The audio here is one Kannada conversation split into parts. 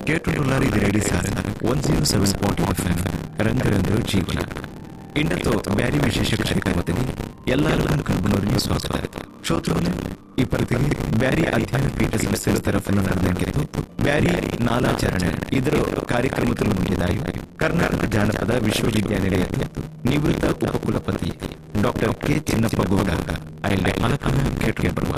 ಕೇಟುಳ್ಳಾರಿ ಇದು ರೇಡಿ sir one zero seven point F M ರಂಗರಂಗ ಜೀವನ ಇಂಡತ್ತು ಬ್ಯಾರಿ ವಿಶೇಷ ಕಾರ್ಯಕ್ರಮದಲ್ಲಿ ಎಲ್ಲರಿಗೂ ಕಲ್ಬನವರಿಗೆ ಸ್ವಾಗತ ಶ್ರೋತೃಗಳೇ ಈ ಪರಿಧಿಗೆ ಬ್ಯಾರಿ ಅಧ್ಯಯನ ಪೀಠ ಸಂಸ್ಥೆಯ ತರಫನ್ನು ನಡೆದಂಗಿದ್ದು ಬ್ಯಾರಿ ನಾಲಾಚರಣೆ ಇದರ ಕಾರ್ಯಕ್ರಮದಲ್ಲಿ ನುಡಿದಾಗಿ ಕರ್ನಾಟಕ ಜಾನಪದ ವಿಶ್ವವಿದ್ಯಾನಿಲಯದ ನಿವೃತ್ತ ಉಪಕುಲಪತಿ ಡಾಕ್ಟರ್ ಕೆ ಚಿನ್ನಪ್ಪ ಗೌಡ ಅಲ್ಲಿ ಮಲಕನ ಕೇಟ್ಗೆ ಬರುವ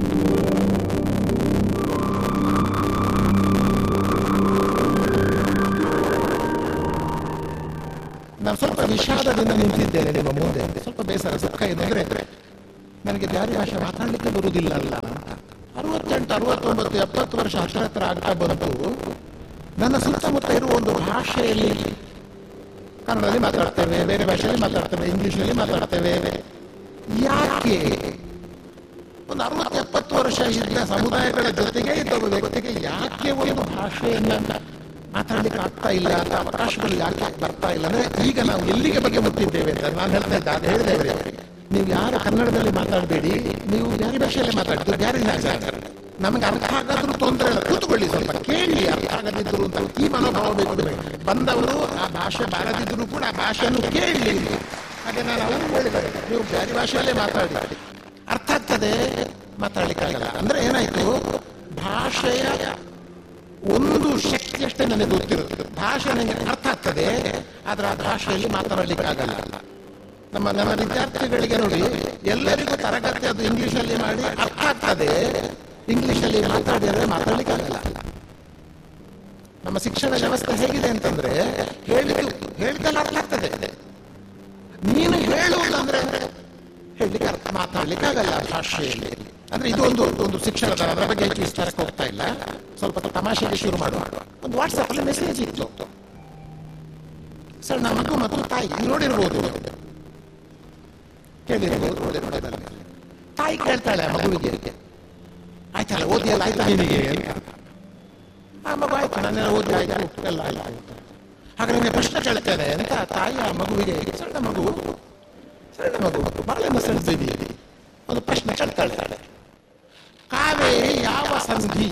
ನಾನು ಸ್ವಲ್ಪ ವಿಷಾದದಿಂದ ನಿಂತಿದ್ದೇನೆ ನಿಮ್ಮ ಮುಂದೆ ಸ್ವಲ್ಪ ಬೇಸರ ದುಃಖ ಇದೆ ಅಂದ್ರೆ ನನಗೆ ಬ್ಯಾರಿ ಭಾಷೆ ಮಾತಾಡಲಿಕ್ಕೆ ಬರುವುದಿಲ್ಲ ಅಲ್ಲ ಅರವತ್ತೆಂಟು ಅರವತ್ತೊಂಬತ್ತು ಎಪ್ಪತ್ತು ವರ್ಷ ಹತ್ರ ಹತ್ರ ಆಗ್ತಾ ಬಂತು ನನ್ನ ಸುತ್ತಮುತ್ತ ಇರುವ ಒಂದು ಭಾಷೆಯಲ್ಲಿ ಕನ್ನಡದಲ್ಲಿ ಮಾತಾಡ್ತೇವೆ ಬೇರೆ ಭಾಷೆಯಲ್ಲಿ ಮಾತಾಡ್ತೇವೆ ಇಂಗ್ಲಿಷಲ್ಲಿ ಮಾತಾಡ್ತೇವೆ ಯಾಕೆ ಒಂದು ಅರವತ್ತು ಎಪ್ಪತ್ತು ವರ್ಷ ಇದ್ದ ಸಮುದಾಯಗಳ ಜೊತೆಗೆ ಇದ್ದ ಒಬ್ಬ ವ್ಯಕ್ತಿಗೆ ಯಾಕೆ ಒಂದು ಭಾಷೆಯನ್ನ ಮಾತಾಡ್ಲಿಕ್ಕೆ ಆಗ್ತಾ ಇಲ್ಲ ಅಂತ ಅವಕಾಶಗಳು ಯಾಕೆ ಬರ್ತಾ ಇಲ್ಲ ಅಂದ್ರೆ ಈಗ ನಾವು ಎಲ್ಲಿಗೆ ಬಗ್ಗೆ ಮುಟ್ಟಿದ್ದೇವೆ ಅಂತ ನಾನು ಹೇಳ್ತಾ ಇದ್ದೆ ಅದು ಹೇಳಿದೆ ಅವರಿಗೆ ನೀವು ಯಾರು ಕನ್ನಡದಲ್ಲಿ ಮಾತಾಡಬೇಡಿ ನೀವು ಬ್ಯಾರಿ ಭಾಷೆಯಲ್ಲೇ ಮಾತಾಡಿದ್ದು ಬ್ಯಾರಿ ಭಾಷೆ ನಮಗೆ ಅರ್ಥ ಆಗಾದ್ರೂ ತೊಂದರೆ ಇಲ್ಲ ಕೂತ್ಕೊಳ್ಳಿ ಸ್ವಲ್ಪ ಕೇಳಿ ಅರ್ಥ ಆಗದಿದ್ರು ಅಂತ ಈ ಮನೋಭಾವ ಬೇಕು ನಿಮಗೆ. ಬಂದವರು ಆ ಭಾಷೆ ಬಾರದಿದ್ರು ಕೂಡ ಆ ಭಾಷೆಯನ್ನು ಕೇಳಿ ಹಾಗೆ ನಾನು ಅವರು ಹೇಳಿದ್ದಾರೆ ನೀವು ಬ್ಯಾರಿ ಭಾಷೆಯಲ್ಲೇ ಮಾತಾಡಿ ಅರ್ಥ ಆಗ್ತದೆ ಮಾತಾಡ್ಲಿಕ್ಕಾಗಲ್ಲ ಅಂದ್ರೆ ಏನಾಯ್ತು ಭಾಷೆಯ ಒಂದು ಶಕ್ತಿ ಅಷ್ಟೇ ನನಗೆ ಗೊತ್ತಿರುತ್ತೆ ಭಾಷೆ ನನಗೆ ಅರ್ಥ ಆಗ್ತದೆ ಆದ್ರೆ ಆ ಭಾಷೆಯಲ್ಲಿ ಮಾತನಾಡ್ಲಿಕ್ಕಾಗಲ್ಲ ನಮ್ಮ ನಮ್ಮ ವಿದ್ಯಾರ್ಥಿಗಳಿಗೆ ನೋಡಿ ಎಲ್ಲರಿಗೂ ತರಗತಿ ಅದು ಇಂಗ್ಲಿಷಲ್ಲಿ ಮಾಡಿ ಅರ್ಥ ಆಗ್ತದೆ ಇಂಗ್ಲಿಷಲ್ಲಿ ಮಾತಾಡಿದ್ರೆ ಮಾತಾಡ್ಲಿಕ್ಕಾಗಲ್ಲ ನಮ್ಮ ಶಿಕ್ಷಣ ವ್ಯವಸ್ಥೆ ಹೇಗಿದೆ ಅಂತಂದ್ರೆ ಹೇಳಿದ್ದು ಹೇಳಿದ್ದೆಲ್ಲ ಅರ್ಥ ಆಗ್ತದೆ ನೀನು ಹೇಳುವುದು ಅಂದ್ರೆ ಹೇಳಲಿಕ್ಕೆ ಅರ್ಥ ಮಾತಾಡ್ಲಿಕ್ಕಾಗಲ್ಲ ಭಾಷೆಯಲ್ಲಿ ಅಂದ್ರೆ ಇದು ಒಂದು ಒಂದು ಶಿಕ್ಷಣದ ಅದರ ಬಗ್ಗೆ ಹೆಚ್ಚು ವಿಸ್ತಾರಕ್ಕೆ ಹೋಗ್ತಾ ಇಲ್ಲ ಸ್ವಲ್ಪ ತಮಾಷೆಗೆ ಶುರು ಮಾಡುವ ಒಂದು ವಾಟ್ಸಪ್ ಅಲ್ಲಿ ಮೆಸೇಜ್ ಇತ್ತು ಸಣ್ಣ ಮಗು ಮತ್ತು ತಾಯಿ ನೀವು ನೋಡಿರ್ಬೋದು ಕೇಳಿರ್ಬೋದು ನೋಡಿರ್ಬೋದು ತಾಯಿ ಕೇಳ್ತಾಳೆ ಆ ಮಗುವಿಗೆ ಆಯ್ತಲ್ಲ ಓದಿಯಲ್ಲ ಆಯ್ತಾ ನಿನಗೆ ಅಂತ ಆ ಮಗು ಆಯ್ತು ನನ್ನ ಓದಿ ಆಯ್ತು ಎಲ್ಲ ಆಯ್ತು ಹಾಗಾದ್ರೆ ನಿಮಗೆ ಪ್ರಶ್ನೆ ಕೇಳ್ತೇನೆ ಅಂತ ತಾಯಿ ಆ ಮಗುವಿಗೆ ಸಣ್ಣ ಮಗು ಸಣ್ಣ ಮಗು ಬಹಳ ಸಣ್ಣ ಒಂದು ಪ್ರಶ್ನೆ ಕೇಳ್ತಾಳೆ ಕಾವೇರಿ ಯಾವ ಸಂಧಿ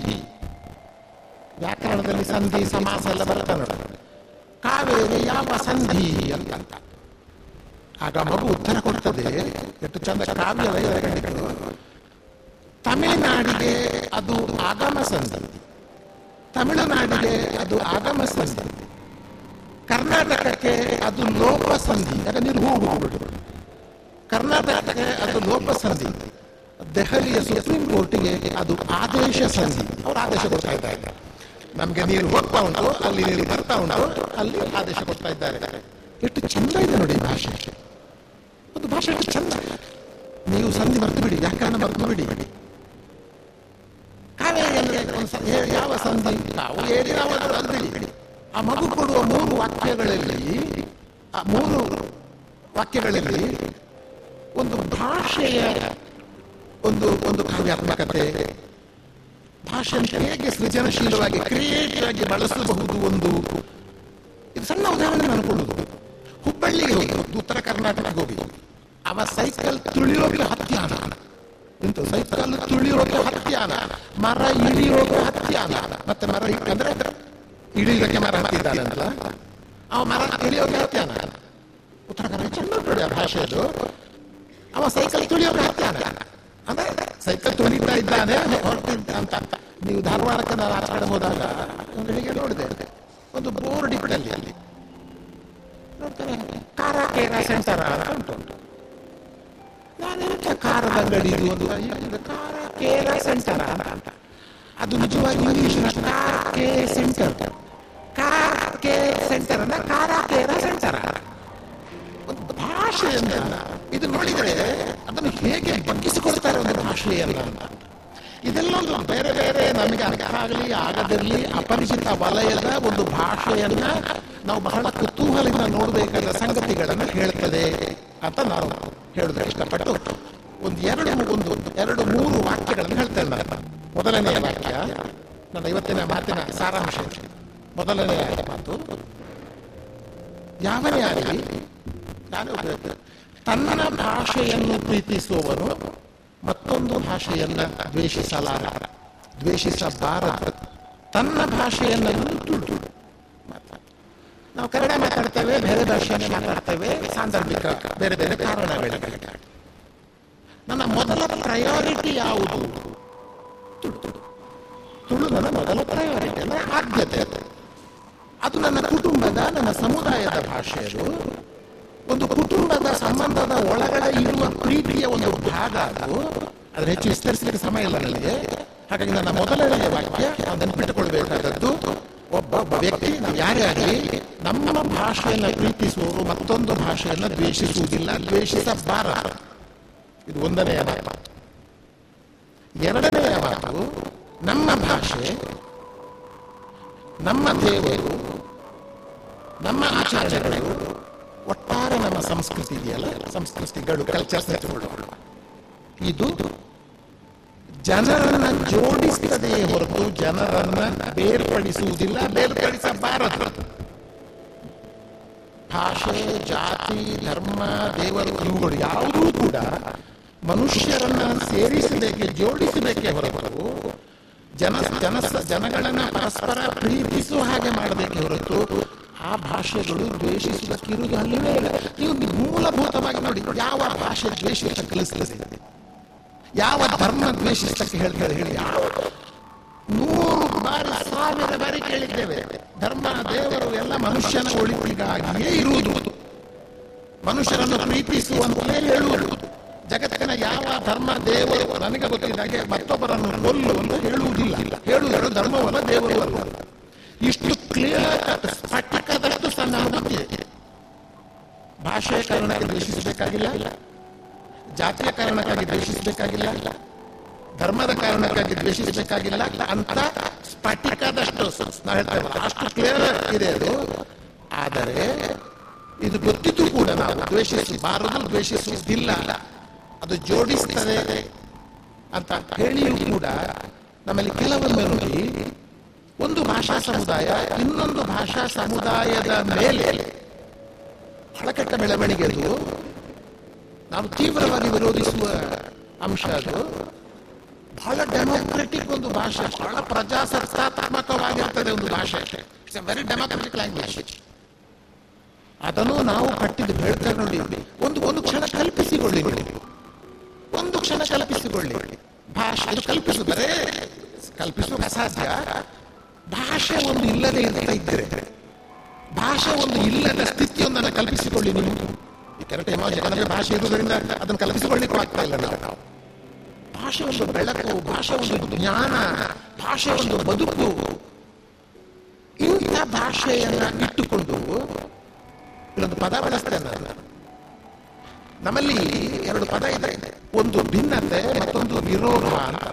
ವ್ಯಾಕರಣದಲ್ಲಿ ಸಂಧಿ ಸಮಾಸ ಎಲ್ಲ ಬರುತ್ತೆ ನೋಡಿ ಕಾವೇರಿ ಯಾವ ಸಂಧಿ ಅಂತ ಅಂತ ಆಗ ಮಗು ಉತ್ತರ ಕೊಡ್ತದೆ ಎಷ್ಟು ಚಂದ ಕಾವ್ಯ ವೈದ್ಯಗಳು ತಮಿಳುನಾಡಿಗೆ ಅದು ಆಗಮ ಸಂಧಿ ತಮಿಳುನಾಡಿಗೆ ಅದು ಆಗಮ ಸಂಧಿ ಕರ್ನಾಟಕಕ್ಕೆ ಅದು ಲೋಪ ಸಂಧಿ ಯಾಕ ನೀರು ಹೋಗ್ಬಿಟ್ಟು ಕರ್ನಾಟಕಕ್ಕೆ ಅದು ಲೋಪ ಸಂಧಿ ದೆಹಲಿಯ ಸುಪ್ರೀಂ ಕೋರ್ಟಿಗೆ ಅದು ಆದೇಶ ಸಂಧಿ ಅವರು ಆದೇಶ ಕೊಡ್ತಾ ಇದ್ದಾರೆ ನಮ್ಗೆ ನೀರು ಹೋಗ್ತಾ ಉಂಟು ಅಲ್ಲಿ ನೀರು ಬರ್ತಾ ಉಂಟು ಅಲ್ಲಿ ಆದೇಶ ಕೊಡ್ತಾ ಇದ್ದಾರೆ ಎಷ್ಟು ಚಂದ ಇದೆ ನೋಡಿ ಈ ಭಾಷೆ ಒಂದು ಭಾಷೆ ಎಷ್ಟು ಚಂದ ನೀವು ಸಂಧಿ ಮರ್ತು ಬಿಡಿ ವ್ಯಾಕರಣ ಮರ್ತು ಬಿಡಿ ಕಾವೇರಿ ಅಂದ್ರೆ ಒಂದು ಸ- ಹೇ- ಯಾವ ಸಂಧಿ ನಾವು ಹೇಳಿ ನಾವು ಅದನ್ನು ಅದು ಬಿಡಿ ಆ ಮಗು ಕೊಡುವ ಮೂರು ವಾಕ್ಯಗಳಲ್ಲಿ ಆ ಮೂರು ವಾಕ್ಯಗಳಲ್ಲಿ ಒಂದು ಭಾಷೆಯ ಒಂದು ಒಂದು ಕಾವ್ಯಾತ್ಮಕತೆ ಭಾಷೆಯನ್ನು ಹೇಗೆ ಸೃಜನಶೀಲವಾಗಿ ಕ್ರಿಯೇಟಿವ್ ಆಗಿ ಬಳಸಬಹುದು ಒಂದು ಇದು ಸಣ್ಣ ಉದಾಹರಣೆ ನಾನು ಕೊಡುವುದು ಹುಬ್ಬಳ್ಳಿಗೆ ಹೋಗಿ ಉತ್ತರ ಕರ್ನಾಟಕಕ್ಕೆ ಹೋಗಿ ಅವ ಸೈಕಲ್ ತುಳಿಯೋಕೆ ಹತ್ಯಾನ ಎಂತ ಸೈಕಲ್ ತುಳಿಯೋಕೆ ಹತ್ಯಾನ ಮರ ಇಳಿಯೋಕೆ ಹತ್ಯಾನ ಮತ್ತೆ ಮರ ಇ- ಅಂದ್ರೆ ಇಳಿಯೋಕೆ ಮರ ಹತ್ತಿದ್ದಾನಲ್ಲ ಅವ ಮರ ಇಳಿಯೋಕೆ ಹತ್ಯಾನ ಉತ್ತರ ಕನ್ನಡ ಚೆಂದ ನೋಡಿ ಆ ಭಾಷೆದು ಅವ ಸೈಕಲ್ ತುಳಿಯೋಕೆ ಹತ್ಯಾನ ಅಂದ್ರೆ ಸೈಕಲ್ ತುಳಿತಾ ಇದ್ದಾನೆ ಹೊರಟಿದ್ದ ಅಂತ ನೀವು ಧಾರವಾಡಕ್ಕೆ ನಾನು ಆ ಕಡೆ ಹೋದಾಗ ಒಂದು ಬೆಳಿಗ್ಗೆ ನೋಡಿದೆ ಒಂದು ಬೋರ್ಡ್ ಇಟ್ಟಲ್ಲಿ ಅಲ್ಲಿ ನೋಡ್ತಾರೆ ಕಾರ ಕೇರ ಸೆಂಟರ್ ಅಂತ ಉಂಟು ನಾನು ಎಂತ ಕಾರದ ಅಂಗಡಿ ಇದು ಒಂದು ಇದು ಕಾರ ಕೇರ ಸೆಂಟರ್ ಅಂತ ಅದು ನಿಜವಾಗಿ English car K centre car K centre ಅನ್ನ ಕಾರ ಕೇರ ಸೆಂಟರ್ ಒಂದು ಭಾಷೆಯನ್ನ ಇದು ನೋಡಿದರೆ ಅದನ್ನು ಹೇಗೆ ಬಗ್ಗಿಸಿಕೊಡ್ತಾರೆ ಒಂದು ಭಾಷೆಯನ್ನ ಅಂತ ಇದೆಲ್ಲ ಒಂದು ಬೇರೆ ಬೇರೆ ನಮಗೆ ಅರ್ಥ ಆಗಲಿ ಆಗದಿರಲಿ ಅಪರಿಚಿತ ವಲಯದ ಒಂದು ಭಾಷೆಯನ್ನ ನಾವು ಬಹಳ ಕುತೂಹಲದಿಂದ ನೋಡಬೇಕಾದ ಸಂಗತಿಗಳನ್ನು ಹೇಳ್ತದೆ ಅಂತ ನಾವು ಹೇಳೋದಕ್ಕೆ ಇಷ್ಟಪಟ್ಟು ಒಂದು ಎರಡು ಒಂದು ಒಂದು ಮೂರು ವಾಕ್ಯಗಳನ್ನು ಹೇಳ್ತೇನೆ ನಾನು ಮೊದಲನೆಯ ವಾಕ್ಯ ನನ್ನ ಇವತ್ತಿನ ಮಾತಿನ ಸಾರಾಂಶ ಮೊದಲನೆಯ ಮಾತು ಯಾವನೇ ಆಗಲಿ ನಾನು ಒಬ್ಬ- ತನ್ನ ಭಾಷೆಯನ್ನು ಪ್ರೀತಿಸುವವನು ಮತ್ತೊಂದು ಭಾಷೆಯನ್ನ ದ್ವೇಷಿಸಲಾರ ದ್ವೇಷಿಸಬಾರದು ತನ್ನ ಭಾಷೆಯನ್ನು ತುಳು ನಾವು ಕನ್ನಡ ಮಾತಾಡ್ತೇವೆ ಬೇರೆ ಭಾಷೆಯನ್ನು ಮಾತಾಡ್ತೇವೆ ಸಾಂದರ್ಭಿಕ ಬೇರೆ ಬೇರೆ ಕಾರಣಗಳಿಗೆ ನನ್ನ ಮೊದಲ ಪ್ರಯಾರಿಟಿ ಯಾವುದು ತುಳು ತುಳು ನನ್ನ ಮೊದಲ ಪ್ರಯಾರಿಟಿ ಅಂದ್ರೆ ಆದ್ಯತೆ ಅದು ನನ್ನ ಕುಟುಂಬದ ನನ್ನ ಸಮುದಾಯದ ಭಾಷೆ ಅದು ಒಂದು ಕುಟುಂಬದ ಸಂಬಂಧದ ಒಳಗಡೆ ಇರುವ ಪ್ರೀತಿಯ ಒಂದು ಭಾಗ ಅದು ಅದ್ರ ಹೆಚ್ಚು ವಿಸ್ತರಿಸಲಿಕ್ಕೆ ಸಮಯ ಇಲ್ಲ ನನಗೆ ಹಾಗಾಗಿ ನನ್ನ ಮೊದಲನೆಯ ವಾಕ್ಯ ನಾವು ನೆನಪಿಟ್ಟುಕೊಳ್ಬೇಕಾದದ್ದು ಒಬ್ಬ ಒಬ್ಬ ವ್ಯಕ್ತಿ ನಾವು ಯಾರೇ ಆಗಲಿ ನಮ್ಮ ಭಾಷೆಯನ್ನು ಪ್ರೀತಿಸುವವರು ಮತ್ತೊಂದು ಭಾಷೆಯನ್ನು ದ್ವೇಷಿಸುವುದಿಲ್ಲ ದ್ವೇಷಿಸಬಾರದು ಇದು ಒಂದನೆಯ ಮಾತು ಎರಡನೆಯ ಮಾತು ನಮ್ಮ ಭಾಷೆ ನಮ್ಮ ದೇವರು ನಮ್ಮ ಆಚರಣೆಗಳು ಒಟ್ಟಾರೆ ನಮ್ಮ ಸಂಸ್ಕೃತಿ ಇದೆಯಲ್ಲ ಸಂಸ್ಕೃತಿಗಳು ಕಲ್ಚರ್ಸ್ ಇದು ಜನರನ್ನ ಜೋಡಿಸುತ್ತದೆ ಹೊರತು ಜನರನ್ನ ಬೇರ್ಪಡಿಸುವುದಿಲ್ಲ ಬೇರ್ಪಡಿಸಬಾರದು ಭಾಷೆ ಜಾತಿ ಧರ್ಮ ದೇವರು ಇವುಗಳು ಯಾವುದೂ ಕೂಡ ಮನುಷ್ಯರನ್ನ ಸೇರಿಸಬೇಕೆ ಜೋಡಿಸಬೇಕೆ ಹೊರತು ಜನ ಜನ ಜನಗಳನ್ನ ಪರಸ್ಪರ ಪ್ರೀತಿಸುವ ಹಾಗೆ ಮಾಡಬೇಕೆ ಹೊರತು ಆ ಭಾಷೆಗಳು ದ್ವೇಷಿಸುವುದಕ್ಕಿರುವುದು ಅಲ್ಲಿವೇ ಇಲ್ಲ ನೀವು ಮೂಲಭೂತವಾಗಿ ನೋಡಿ ಯಾವ ಭಾಷೆ ದ್ವೇಷಿಸ ಕಲಿಸ್ತದೆ ಯಾವ ಧರ್ಮ ದ್ವೇಷಿಸಕ್ಕೆ ಹೇಳ್ತಾರೆ ಹೇಳಿ ಯಾವ ನೂರು ಬಾರಿ ಸಾವಿರ ಬಾರಿ ಕೇಳಿದ್ದೇವೆ ಧರ್ಮ ದೇವರು ಎಲ್ಲ ಮನುಷ್ಯನ ಒಳಿತಿಗಾಗಿಯೇ ಇರುವುದು ಮನುಷ್ಯರನ್ನು ಪ್ರೀತಿಸುವಂತಲೇ ಹೇಳುವುದು ಜಗತ್ತಿನ ಯಾವ ಧರ್ಮ ದೇವರು ನನಗೆ ಗೊತ್ತಿದ್ದಾಗೆ ಮತ್ತೊಬ್ಬರನ್ನು ಕೊಲ್ಲು ಅಂತ ಹೇಳುವುದಿಲ್ಲ ಹೇಳುವುದು ಧರ್ಮವಲ್ಲ ದೇವರು ಅಲ್ಲ ಇಷ್ಟು ಕ್ಲಿಯರ್ ಸ್ಫಟಿಕದಷ್ಟು ಸಣ್ಣ ಗೊತ್ತಿದೆ ಭಾಷೆಯ ಕಾರಣಕ್ಕೆ ದ್ವೇಷಿಸಬೇಕಾಗಿಲ್ಲ ಜಾತಿಯ ಕಾರಣಕ್ಕಾಗಿ ದ್ವೇಷಿಸಬೇಕಾಗಿಲ್ಲ ಧರ್ಮದ ಕಾರಣಕ್ಕಾಗಿ ದ್ವೇಷಿಸಬೇಕಾಗಿಲ್ಲ ಅಂತ ಸ್ಫಟಿಕದಷ್ಟು ನಾವು ಹೇಳ್ತೇವಲ್ಲ ಅಷ್ಟು ಕ್ಲಿಯರ್ ಇದೆ ಅದು ಆದರೆ ಇದು ಗೊತ್ತಿದ್ದು ಕೂಡ ನಾವು ದ್ವೇಷಿಸಬಾರದು ದ್ವೇಷಿಸುವುದಿಲ್ಲ ಅದು ಜೋಡಿಸ್ತದೆ ಅಂತ ಹೇಳಿಯೂ ಕೂಡ ನಮ್ಮಲ್ಲಿ ಕೆಲವೊಮ್ಮೆ ನೋಡಿ ಒಂದು ಭಾಷಾ ಸಮುದಾಯ ಇನ್ನೊಂದು ಭಾಷಾ ಸಮುದಾಯದ ಮೇಲೆ ಹಳಕಟ್ಟ ಬೆಳವಣಿಗೆ ಅದು ನಾವು ತೀವ್ರವಾಗಿ ವಿರೋಧಿಸುವ ಅಂಶ ಅದು ಬಹಳ ಡೆಮೋಕ್ರೆಟಿಕ್ ಒಂದು ಭಾಷೆ ಬಹಳ ಪ್ರಜಾಸತ್ತಾತ್ಮಕವಾಗಿರ್ತದೆ ಒಂದು ಭಾಷೆ it's a very democratic language ಅದನ್ನು ನಾವು ಕಟ್ಟಿದ್ದು ಹೇಳ್ತಾರೆ ನೋಡಿ ಒಂದು ಒಂದು ಕ್ಷಣ ಕಲ್ಪಿಸಿಕೊಳ್ಳಿ ನೋಡಿ ಒಂದು ಕ್ಷಣ ಕಲ್ಪಿಸಿಕೊಳ್ಳಿ ಭಾಷೆ ಅದು ಕಲ್ಪಿಸಿದರೆ ಕಲ್ಪಿಸುವ ಅಸಾಧ್ಯ ಭಾಷೆ ಒಂದು ಇಲ್ಲದೆ ಇರ್ತಾ ಇದ್ದರೆ ಭಾಷೆ ಒಂದು ಇಲ್ಲದ ಸ್ಥಿತಿಯೊಂದನ್ನು ಕಲ್ಪಿಸಿಕೊಳ್ಳಿ ನೀವು ಈ ಕೆರೆಟ ಜಗತ್ತಿಗೆ ಭಾಷೆ ಇರುವುದರಿಂದ ಅದನ್ನು ಕಲ್ಪಿಸಿಕೊಳ್ಳಿಕ್ಕೂ ಆಗ್ತಾ ಇಲ್ಲ ನಾವು ಭಾಷೆ ಒಂದು ಬೆಳಕು ಭಾಷೆ ಒಂದು ಜ್ಞಾನ ಭಾಷೆ ಒಂದು ಬದುಕು ಇಂಥ ಭಾಷೆಯನ್ನ ಇಟ್ಟುಕೊಂಡು ಇಲ್ಲೊಂದು ಪದ ಬಳಸ್ತೇನೆ ನಾನು ನಮ್ಮಲ್ಲಿ ಎರಡು ಪದ ಇದೆ ಒಂದು ಭಿನ್ನತೆ ಮತ್ತೊಂದು ವಿರೋಧ ಅಂತ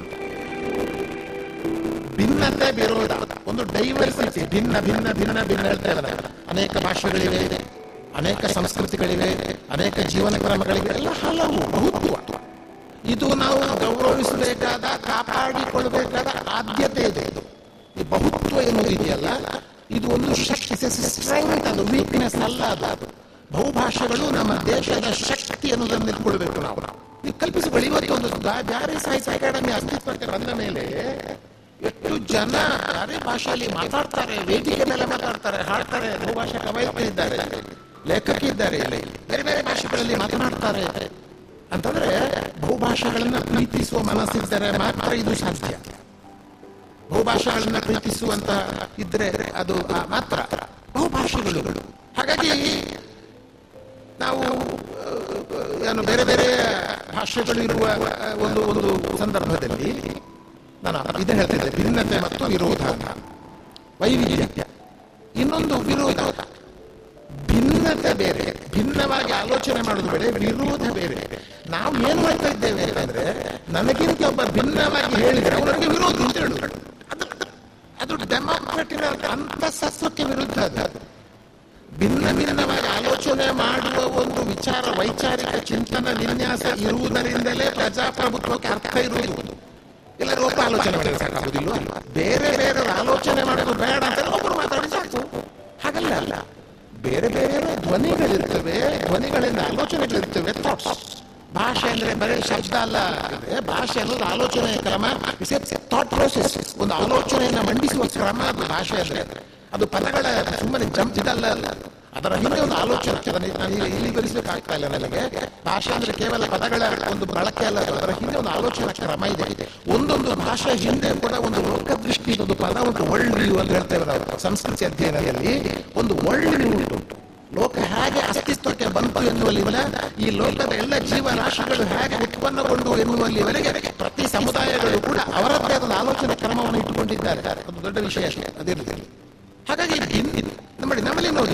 ಭಿನ್ನತೆ ವಿರೋಧ ಒಂದು ಡೈವರ್ಸಿಟಿ ಭಿನ್ನ ಭಿನ್ನ ಭಿನ್ನ ಭಿನ್ನ ಹೇಳ್ತೇವೆ ಅನೇಕ ಭಾಷೆಗಳಿವೆ ಅನೇಕ ಸಂಸ್ಕೃತಿಗಳಿವೆ ಅನೇಕ ಜೀವನ ಕ್ರಮಗಳಿವೆ ಎಲ್ಲ ಹಲವು ಬಹುತ್ವ ಇದು ನಾವು ಗೌರವಿಸಬೇಕಾದ ಕಾಪಾಡಿಕೊಳ್ಳಬೇಕಾದ ಆದ್ಯತೆ ಇದೆ ಇದು ಈ ಬಹುತ್ವ ಎನ್ನುವುದು ಇದೆಯಲ್ಲ ಇದು ಒಂದು ಶಕ್ತಿ ಸ್ಟ್ರೆಂತ್ ಅದು ವೀಕ್ನೆಸ್ ಅಲ್ಲ ಅದು ಬಹುಭಾಷೆಗಳು ನಮ್ಮ ದೇಶದ ಶಕ್ತಿ ಅನ್ನೋದನ್ನು ಇಟ್ಕೊಳ್ಬೇಕು ನಾವು ನೀವು ಕಲ್ಪಿಸಿಕೊಳ್ಳಿ ಇವತ್ತು ಒಂದು ಬ್ಯಾರಿ ಸಾಹಿತ್ಯ ಅಕಾಡೆಮಿ ಅಸ್ತಿತ್ವಕ್ಕೆ ಬಂದ ಮೇಲೆ ಎಷ್ಟು ಜನ ಯಾರೇ ಭಾಷೆಯಲ್ಲಿ ಮಾತಾಡ್ತಾರೆ ವೇದಿಕೆ ಮೇಲೆ ಮಾತಾಡ್ತಾರೆ ಹಾಡ್ತಾರೆ ಬಹುಭಾಷಾ ಕವಯಿತರಿದ್ದಾರೆ ಲೇಖಕಿದ್ದಾರೆ ಇಲ್ಲಿ ಬೇರೆ ಬೇರೆ ಭಾಷೆಗಳಲ್ಲಿ ಮಾತನಾಡ್ತಾರೆ ಅಂತಂದ್ರೆ ಬಹುಭಾಷೆಗಳನ್ನ ಪ್ರೀತಿಸುವ ಮನಸ್ಸಿದ್ದರೆ ಮಾತ್ರ ಇದು ಸಾಧ್ಯ ಬಹುಭಾಷೆಗಳನ್ನ ಪ್ರೀತಿಸುವಂತ ಇದ್ರೆ ಅದು ಆ ಮಾತ್ರ ಬಹುಭಾಷೆಗಳು ಹಾಗಾಗಿ ನಾವು ಏನು ಬೇರೆ ಬೇರೆ ಭಾಷೆಗಳು ಇರುವ ಒಂದು ಒಂದು ಸಂದರ್ಭದಲ್ಲಿ ನಾನು ಇದನ್ನ ಹೇಳ್ತಿದ್ದೆ ಭಿನ್ನತೆ ಮತ್ತು ವಿರೋಧ ವೈವಿಧ್ಯ ಇನ್ನೊಂದು ವಿರೋಧ ಭಿನ್ನತೆ ಬೇರೆ ಭಿನ್ನವಾಗಿ ಆಲೋಚನೆ ಮಾಡೋದು ಬೇರೆ ವಿರೋಧ ಬೇರೆ ನಾವು ಏನ್ ಮಾಡ್ತಾ ಇದ್ದೇವೆ ಅಂತಂದ್ರೆ ನನಗಿಂತ ಒಬ್ಬ ಭಿನ್ನವಾಗಿ ಹೇಳಿದ್ರೆ ಅವನಿಗೆ ವಿರೋಧ ಅಂತ ಹೇಳುದು ಅದು ಅದು ಡೆಮಾಕ್ರೆಟಿನ ಅಂತಸತ್ವಕ್ಕೆ ವಿರುದ್ಧ ಅದು ಭಿನ್ನ ಭಿನ್ನವಾಗಿ ಆಲೋಚನೆ ಮಾಡುವ ಒಂದು ವಿಚಾರ ವೈಚಾರಿಕ ಚಿಂತನ ವಿನ್ಯಾಸ ಇರುವುದರಿಂದಲೇ ಪ್ರಜಾಪ್ರಭುತ್ವಕ್ಕೆ ಅರ್ಥ ಇರುವುದು ಎಲ್ಲರೂ ಒಬ್ಬ ಆಲೋಚನೆ ಮಾಡಿದ್ರೆ ಸಾಕಾಗುದಿಲ್ಲ ಬೇರೆ ಬೇರೆ ಆಲೋಚನೆ ಮಾಡೋದು ಬೇಡ ಅಂತ ಒಬ್ಬರು ಮಾತಾಡಿ ಸಾಕು ಹಾಗಲ್ಲ ಅಲ್ಲ ಬೇರೆ ಬೇರೆ ಧ್ವನಿಗಳಿರ್ತವೆ ಧ್ವನಿಗಳಿಂದ ಆಲೋಚನೆಗಳಿರ್ತವೆ ಥಾಟ್ಸ್ ಭಾಷೆ ಅಂದ್ರೆ ಬರೀ ಶಬ್ದ ಅಲ್ಲ ಭಾಷೆ ಅನ್ನೋದು ಆಲೋಚನೆ ಕ್ರಮ ಥಾಟ್ ಪ್ರೋಸೆಸ್ ಒಂದು ಆಲೋಚನೆಯನ್ನ ಮಂಡಿಸುವ ಕ್ರಮ ಅದು ಭಾಷೆ ಅಂದ್ರೆ ಅದು ಪದಗಳ ಸುಮ್ಮನೆ ಜಂಪಿದಲ್ಲ ಅಲ್ಲ ಅದರ ಹಿಂದೆ ಒಂದು ಆಲೋಚನೆ ಅದನ್ನ ನಾನು ಇಲ್ಲಿ ಇಲ್ಲಿ ವಿವರಿಸಬೇಕಾಗ್ತಾ ಇಲ್ಲ ನನಗೆ ಭಾಷೆ ಅಂದ್ರೆ ಕೇವಲ ಪದಗಳ ಒಂದು ಬಳಕೆ ಅಲ್ಲ ಅದು. ಅದರ ಹಿಂದೆ ಒಂದು ಆಲೋಚನಾ ಕ್ರಮ ಇದೆ ಒಂದೊಂದು ಭಾಷೆ ಹಿಂದೆ ಕೂಡ ಒಂದು ಲೋಕದೃಷ್ಟಿ ಒಂದು ಪದ ಉಂಟು ವರ್ಲ್ಡ್ ವ್ಯೂ ಅಂತ ಹೇಳ್ತೇವೆ ನಾವು ಸಂಸ್ಕೃತಿ ಅಧ್ಯಯನದಲ್ಲಿ ಒಂದು ವರ್ಲ್ಡ್ ವ್ಯೂ ಉಂಟು ಲೋಕ ಹೇಗೆ ಅಸ್ತಿತ್ವಕ್ಕೆ ಬಂತು ಎನ್ನುವಲ್ಲಿಂದ ಈ ಲೋಕದ ಎಲ್ಲ ಜೀವರಾಶಿಗಳು ಹೇಗೆ ಉತ್ಪನ್ನಗೊಂಡು ಎನ್ನುವಲ್ಲಿವರೆಗೆ ಪ್ರತಿ ಸಮುದಾಯಗಳು ಕೂಡ ಅವರದ್ದೇ ಆದ ಆಲೋಚನಾ ಕ್ರಮವನ್ನು ಇಟ್ಟುಕೊಂಡಿದ್ದಾರೆ ಒಂದು ದೊಡ್ಡ ವಿಷಯ ಅಷ್ಟೇ ಅದಿರಲಿ ಹಾಗಾಗಿ ಭಿನ್ನ- ನೋಡಿ ನಮ್ಮಲ್ಲಿ ನೋಡಿ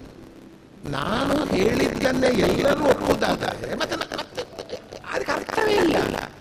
ನಾನು ಹೇಳಿದ್ದನ್ನೇ ಎಲ್ಲರೂ ಒಪ್ಪುವುದಾದರೆ ಮತ್ತೆ ನ- ಮತ್ತೆ ಅದಕ್ಕೆ ಅರ್ಥವೇ ಇಲ್ಲ